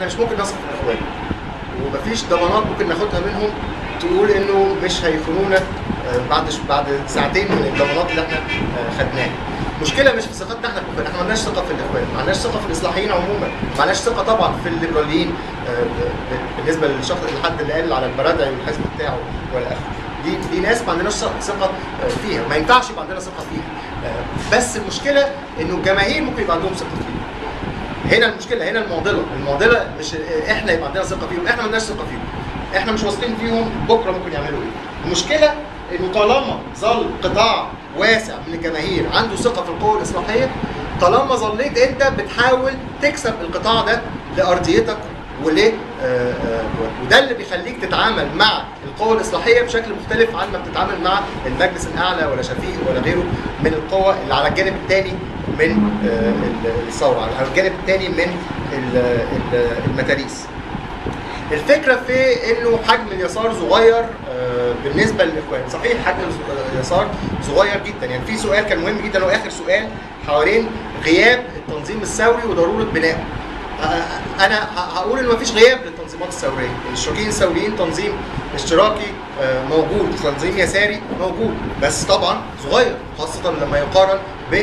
احنا مش ممكن نثق في الاخوان ومفيش ضمانات ممكن ناخدها منهم تقول انه مش هيخونونا آه، بعد بعد ساعتين من الضمانات اللي احنا آه، خدناها. المشكله مش في ثقتنا احنا في الاخوان، احنا ما عندناش ثقه في الاخوان، ما عندناش ثقه في الاصلاحيين عموما، ما عندناش ثقه طبعا في الليبراليين آه، ب- ب- بالنسبه للشخص الحد اللي قال على البرادعي والحزب بتاعه والى اخره. دي دي ناس ما عندناش ثقه آه، فيها، ما ينفعش يبقى عندنا ثقه فيها. آه، بس المشكله انه الجماهير ممكن يبقى عندهم ثقه فيها. هنا المشكله هنا المعضله المعضله مش احنا يبقى عندنا ثقه فيهم احنا ما عندناش ثقه فيهم احنا مش واثقين فيهم بكره ممكن يعملوا ايه المشكله انه طالما ظل قطاع واسع من الجماهير عنده ثقه في القوه الاصلاحيه طالما ظليت انت بتحاول تكسب القطاع ده لارضيتك وليه آه، آه، وده اللي بيخليك تتعامل مع القوى الاصلاحيه بشكل مختلف عن ما بتتعامل مع المجلس الاعلى ولا شفيق ولا غيره من القوى اللي على الجانب الثاني من آه، الثوره على الجانب الثاني من ال- ال- المتاريس. الفكره في انه حجم اليسار صغير آه، بالنسبه للاخوان، صحيح حجم اليسار صغير جدا، يعني في سؤال كان مهم جدا واخر سؤال حوالين غياب التنظيم الثوري وضروره بنائه. آه، انا ه- هقول ان مفيش غياب للتنظيمات الثوريه، الاشتراكيين الثوريين تنظيم اشتراكي آه، موجود، تنظيم يساري موجود، بس طبعا صغير خاصه لما يقارن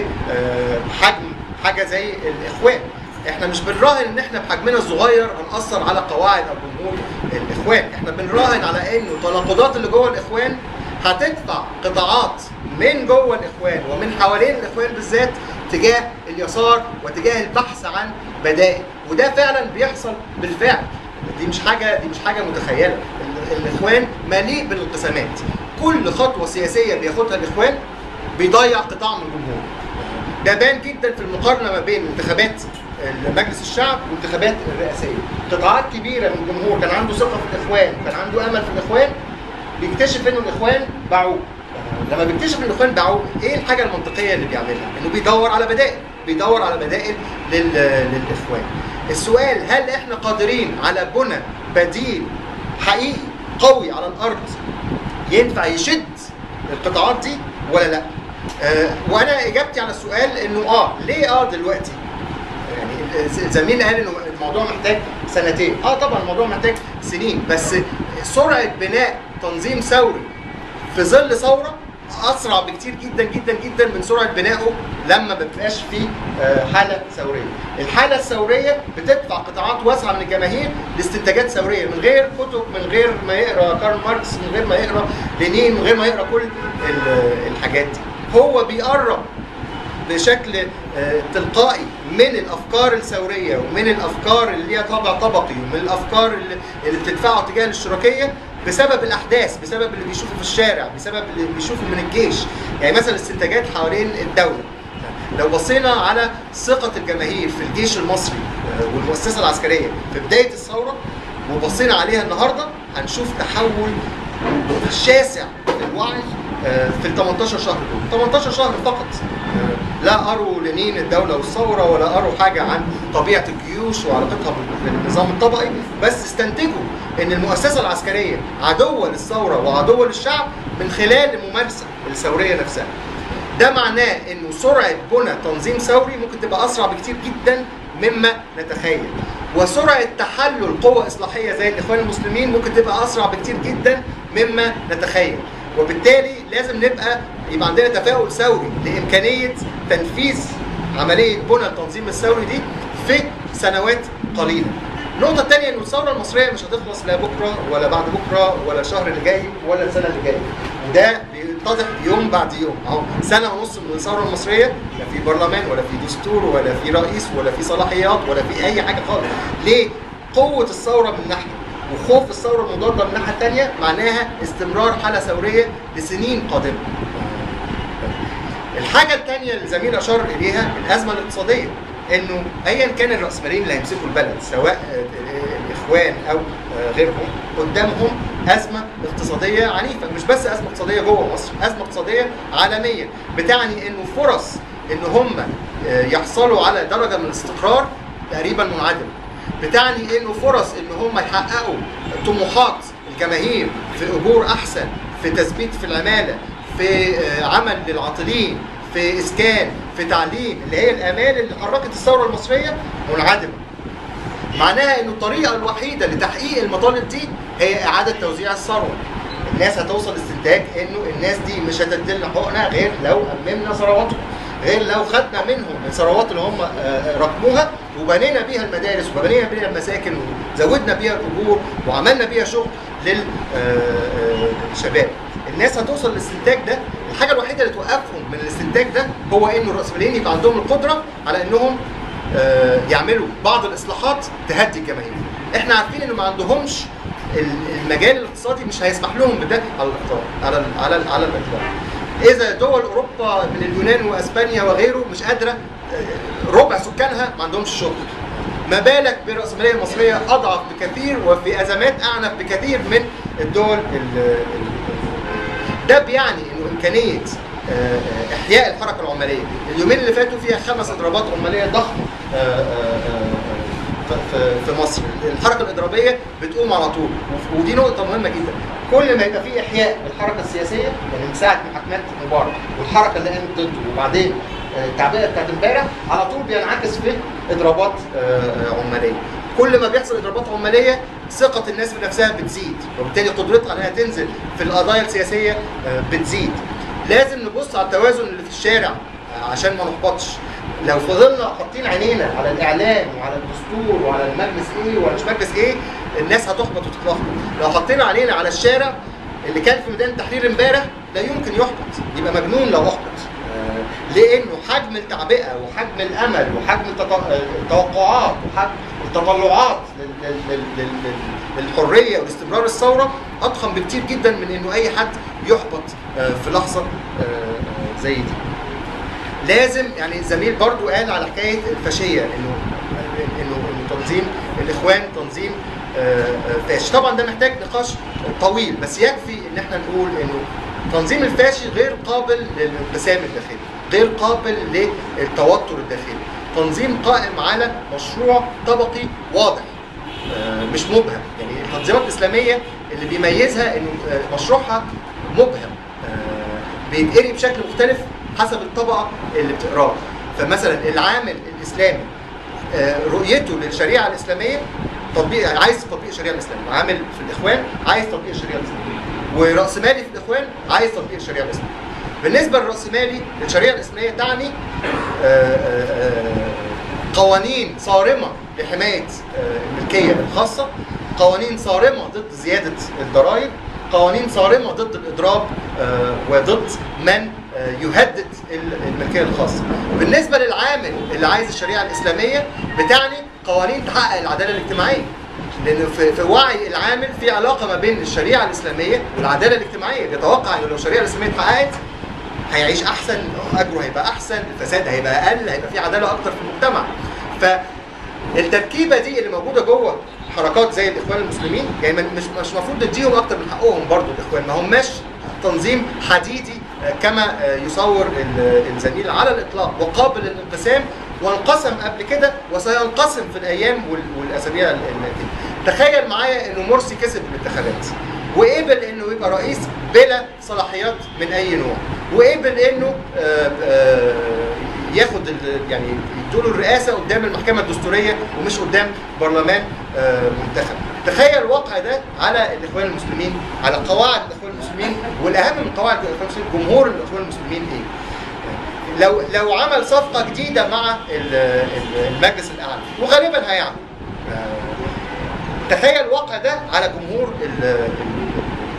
بحجم حاجه زي الاخوان. احنا مش بنراهن ان احنا بحجمنا الصغير هنأثر على قواعد او جمهور الاخوان، احنا بنراهن على انه التناقضات اللي جوه الاخوان هتدفع قطاعات من جوه الاخوان ومن حوالين الاخوان بالذات تجاه اليسار وتجاه البحث عن بدائل وده فعلا بيحصل بالفعل دي مش حاجه دي مش حاجه متخيله ال- الاخوان مليء بالانقسامات كل خطوه سياسيه بياخدها الاخوان بيضيع قطاع من الجمهور ده بان جدا في المقارنه ما بين انتخابات مجلس الشعب والانتخابات الرئاسيه قطاعات كبيره من الجمهور كان عنده ثقه في الاخوان كان عنده امل في الاخوان بيكتشف انه الاخوان باعوه لما بيكتشف ان الاخوان باعوه ايه الحاجه المنطقيه اللي بيعملها انه بيدور على بدائل بيدور على بدائل لل... للاخوان السؤال هل احنا قادرين على بنى بديل حقيقي قوي على الارض ينفع يشد القطاعات دي ولا لا آه وانا اجابتي على السؤال انه اه ليه اه دلوقتي يعني الزميل قال انه الموضوع محتاج سنتين اه طبعا الموضوع محتاج سنين بس سرعه بناء تنظيم ثوري في ظل ثوره اسرع بكتير جدا جدا جدا من سرعه بنائه لما ما بيبقاش فيه آه، حاله ثوريه. الحاله الثوريه بتدفع قطاعات واسعه من الجماهير لاستنتاجات ثوريه من غير كتب من غير ما يقرا كارل ماركس من غير ما يقرا لينين من غير ما يقرا كل ال- الحاجات دي. هو بيقرب بشكل آه، تلقائي من الافكار الثوريه ومن الافكار اللي ليها طابع طبقي ومن الافكار اللي, اللي بتدفعه تجاه الاشتراكيه بسبب الاحداث بسبب اللي بيشوفه في الشارع بسبب اللي بيشوفه من الجيش يعني مثلا استنتاجات حوالين الدوله لو بصينا على ثقة الجماهير في الجيش المصري آه، والمؤسسة العسكرية في بداية الثورة وبصينا عليها النهاردة هنشوف تحول شاسع في الوعي آه، في ال 18 شهر دول 18 شهر فقط آه، لا أروا لنين الدولة والثورة ولا أروا حاجة عن طبيعة الجيوش وعلاقتها بال- بالنظام الطبقي بس استنتجوا ان المؤسسة العسكرية عدوة للثورة وعدوة للشعب من خلال الممارسة الثورية نفسها ده معناه انه سرعه بنى تنظيم ثوري ممكن تبقى اسرع بكتير جدا مما نتخيل وسرعه تحلل قوى اصلاحيه زي الاخوان المسلمين ممكن تبقى اسرع بكتير جدا مما نتخيل وبالتالي لازم نبقى يبقى عندنا تفاؤل ثوري لامكانيه تنفيذ عمليه بنى التنظيم الثوري دي في سنوات قليله النقطة الثانية إنه الثورة المصرية مش هتخلص لا بكرة ولا بعد بكرة ولا الشهر اللي جاي ولا السنة اللي جاية. وده بيتضح يوم بعد يوم أهو سنة ونص من الثورة المصرية لا في برلمان ولا في دستور ولا في رئيس ولا في صلاحيات ولا في أي حاجة خالص. ليه؟ قوة الثورة من ناحية وخوف الثورة المضادة من الناحية الثانية معناها استمرار حالة ثورية لسنين قادمة. الحاجة الثانية اللي الزميل أشار إليها الأزمة الاقتصادية إنه أيا كان الرأسماليين اللي هيمسكوا البلد سواء آه، الإخوان أو آه، غيرهم قدامهم أزمة اقتصادية عنيفة مش بس أزمة اقتصادية جوه مصر أزمة اقتصادية عالمية بتعني إنه فرص إن هم آه، يحصلوا على درجة من الاستقرار تقريبا منعدمة بتعني إنه فرص إن هم يحققوا طموحات الجماهير في أجور أحسن في تثبيت في العمالة في آه، عمل للعاطلين في اسكان في تعليم اللي هي الامال اللي حركت الثوره المصريه منعدمه معناها انه الطريقه الوحيده لتحقيق المطالب دي هي اعاده توزيع الثروه الناس هتوصل لاستنتاج انه الناس دي مش هتدلنا حقوقنا غير لو اممنا ثرواتهم غير لو خدنا منهم الثروات اللي هم آه، ركبوها وبنينا بيها المدارس وبنينا بيها المساكن وزودنا بيها الاجور وعملنا بيها شغل للشباب الناس هتوصل للاستنتاج ده الحاجه الوحيده اللي توقفهم من الاستنتاج ده هو انه الراسماليين يبقى عندهم القدره على انهم آه، يعملوا بعض الاصلاحات تهدي الجماهير احنا عارفين انه ما عندهمش ال- المجال الاقتصادي مش هيسمح لهم بده على الاطلاق على ال- على ال- على الاطلاق اذا دول اوروبا من اليونان واسبانيا وغيره مش قادره آه، ربع سكانها ما عندهمش شغل ما بالك بالرأسمالية المصرية أضعف بكثير وفي أزمات أعنف بكثير من الدول ال- ال- ده بيعني انه امكانيه آه، آه، احياء الحركه العماليه اليومين اللي فاتوا فيها خمس اضرابات عماليه ضخمه آه، آه، آه، ف- في- في مصر الحركه الاضرابيه بتقوم على طول وف- ودي نقطه مهمه جدا كل ما يبقى في احياء بالحركه السياسيه يعني من ساعه محاكمات مبارك والحركه اللي قامت ضده وبعدين آه، التعبئه بتاعت امبارح على طول بينعكس في اضرابات آه، آه، عماليه كل ما بيحصل اضرابات عماليه ثقه الناس بنفسها بتزيد وبالتالي قدرتها انها تنزل في القضايا السياسيه آه، بتزيد لازم نبص على التوازن اللي في الشارع آه، عشان ما نحبطش لو فضلنا حاطين عينينا على الاعلام وعلى الدستور وعلى المجلس ايه ولا مش مجلس ايه الناس هتحبط وتتلخبط لو حطينا عينينا على الشارع اللي كان في ميدان التحرير امبارح لا يمكن يحبط يبقى مجنون لو احبط آه، لانه حجم التعبئه وحجم الامل وحجم التط- التوقعات وحجم التطلعات لل- لل- لل- لل- للحريه والاستمرار الثوره اضخم بكتير جدا من انه اي حد يحبط آه، في لحظه آه، آه، زي دي. لازم يعني زميل برضو قال على حكايه الفاشيه انه انه انه تنظيم الاخوان تنظيم آه، آه، فاشي طبعا ده محتاج نقاش طويل بس يكفي ان احنا نقول انه تنظيم الفاشي غير قابل للانقسام الداخلي غير قابل للتوتر الداخلي تنظيم قائم على مشروع طبقي واضح آه، مش مبهم يعني التنظيمات الاسلاميه اللي بيميزها انه آه، مشروعها مبهم آه، بيتقري بشكل مختلف حسب الطبقه اللي بتقراه فمثلا العامل الاسلامي آه، رؤيته للشريعه الاسلاميه تطبيق عايز تطبيق الشريعه الاسلاميه عامل في الاخوان عايز تطبيق الشريعه الاسلاميه وراسمالي في الاخوان عايز تطبيق الشريعه الاسلاميه بالنسبه للراسمالي الشريعه الاسلاميه تعني آه، آه، آه، قوانين صارمه لحمايه آه، الملكيه الخاصه قوانين صارمه ضد زياده الضرائب قوانين صارمه ضد الاضراب آه، وضد من آه، يهدد الملكيه الخاصه. بالنسبه للعامل اللي عايز الشريعه الاسلاميه بتعني قوانين تحقق العداله الاجتماعيه. لان في, في وعي العامل في علاقه ما بين الشريعه الاسلاميه والعداله الاجتماعيه، بيتوقع انه لو الشريعه الاسلاميه اتحققت هيعيش احسن اجره هيبقى احسن الفساد هيبقى اقل هيبقى في عداله اكتر في المجتمع فالتركيبه دي اللي موجوده جوه حركات زي الاخوان المسلمين يعني من- مش مش المفروض نديهم اكتر من حقهم برضو الاخوان ما هماش تنظيم حديدي آه، كما آه، يصور ال- الزميل على الاطلاق وقابل للانقسام وانقسم قبل كده وسينقسم في الايام وال- والاسابيع الاتيه. تخيل معايا انه مرسي كسب الانتخابات وقبل انه يبقى رئيس بلا صلاحيات من اي نوع وقبل انه آه، آه، ياخد ال- يعني يدوله الرئاسه قدام المحكمه الدستوريه ومش قدام برلمان آه، منتخب تخيل الواقع ده على الاخوان المسلمين على قواعد الاخوان المسلمين والاهم من قواعد الاخوان المسلمين جمهور الاخوان المسلمين ايه لو لو عمل صفقه جديده مع ال- ال- المجلس الاعلى وغالبا هيعمل آه، تخيل الواقع ده على جمهور ال- ال-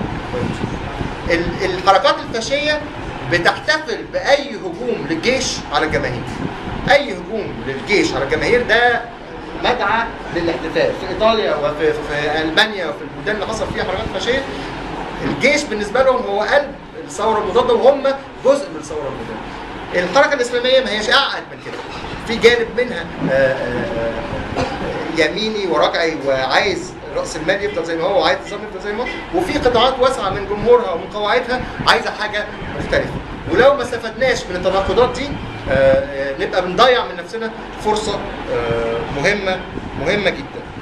ال- الحركات الفاشيه بتحتفل باي هجوم للجيش على الجماهير اي هجوم للجيش على الجماهير ده مدعى للاحتفال في ايطاليا وفي في المانيا وفي البلدان اللي حصل فيها حركات فاشيه الجيش بالنسبه لهم هو قلب الثوره المضاده وهم جزء من الثوره المضاده الحركه الاسلاميه ما هيش اعقد من كده في جانب منها آه، آه، آه، يميني ورجعي وعايز راس المال يفضل زي ما هو وعايز النظام يفضل زي ما هو وفي قطاعات واسعه من جمهورها ومن قواعدها عايزه حاجه مختلفه ولو ما استفدناش من التناقضات دي آه، آه، نبقى بنضيع من نفسنا فرصه آه، مهمه مهمه جدا